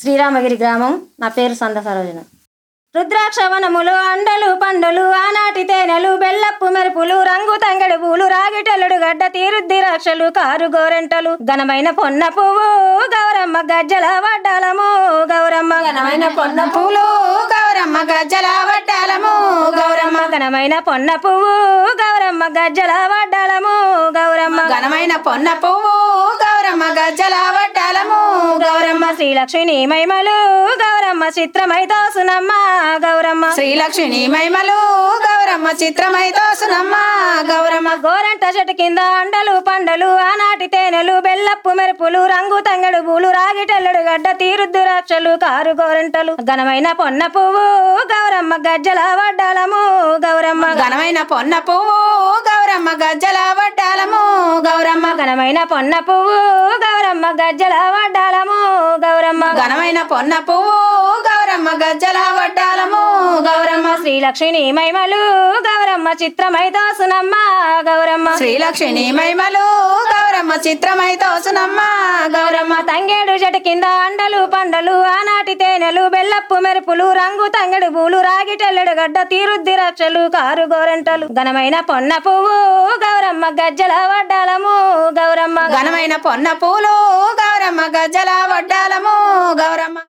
శ్రీరామగిరి గ్రామం నా పేరు సంద సరోజన రుద్రాక్ష వనములు అండలు పండులు ఆనాటి తేనెలు బెల్లప్పు మెరుపులు రంగు తంగడి పూలు రాగిటెల్లుడు గడ్డ తీరుద్ది రాక్షలు కారు గోరెంటలు ఘనమైన పొన్న పువ్వు గౌరమ్మ గజ్జల వడ్డాలము గౌరమ్మ ఘనమైన పొన్న పూలు గౌరమ్మ గజ్జల వడ్డాలము గౌరమ్మ ఘనమైన పొన్న పువ్వు గౌరమ్మ గజ్జల వడ్డాలము గౌరమ్మ ఘనమైన పొన్న పువ్వు గౌరమ్మ గజ్జల వడ్డాలము గౌరమ్మ శ్రీలక్ష్మి మహిమలు గౌరమ్మ చిత్రమై దోసునమ్మ గౌరమ్మ శ్రీలక్ష్మి మహిమలు గౌరమ్మ చిత్రమై తోసునమ్మ గౌరమ్మ గోరంట చెట్టు కింద అండలు పండలు ఆనాటి తేనెలు బెల్లప్పు మెరుపులు రంగు తంగడు పూలు రాగిటెల్లడు గడ్డ తీరుద్దు రాక్షలు కారు గోరంటలు ఘనమైన పొన్న పువ్వు గౌరమ్మ గజ్జల వడ్డాలము గౌరమ్మ ఘనమైన పొన్న పువ్వు గౌరమ్మ గజ్జల వడ్డాలము గౌరమ్మ ఘనమైన పొన్న పువ్వు గౌరమ్మ గజ్జల వడ్డాలము గౌరమ్మ ఘనమైన పొన్న పువ్వు గౌరమ్మ గజ్జల వడ్డాలము గౌరమ్మ శ్రీలక్ష్మి మహిమలు గౌరమ్మ చిత్రమై దోసునమ్మ గౌరమ్మ శ్రీలక్ష్మి మహిమలు గౌరమ్మ చిత్రమై తోసునమ్మ గౌరమ్మ తంగేడు చెట్టు కింద అండలు పండలు ఆనాటి తేనెలు బెల్లప్పు మెరుపులు రంగు తంగడు పూలు రాగిటెల్లడు గడ్డ తీరుద్ది రక్షలు కారు గోరెంటలు ఘనమైన పొన్న పువ్వు గౌరమ్మ గజ్జల వడ్డాలము గౌరమ్మ ఘనమైన పొన్న పూలు గౌరమ్మ గజ్జల వడ్డాలము గౌరమ్మ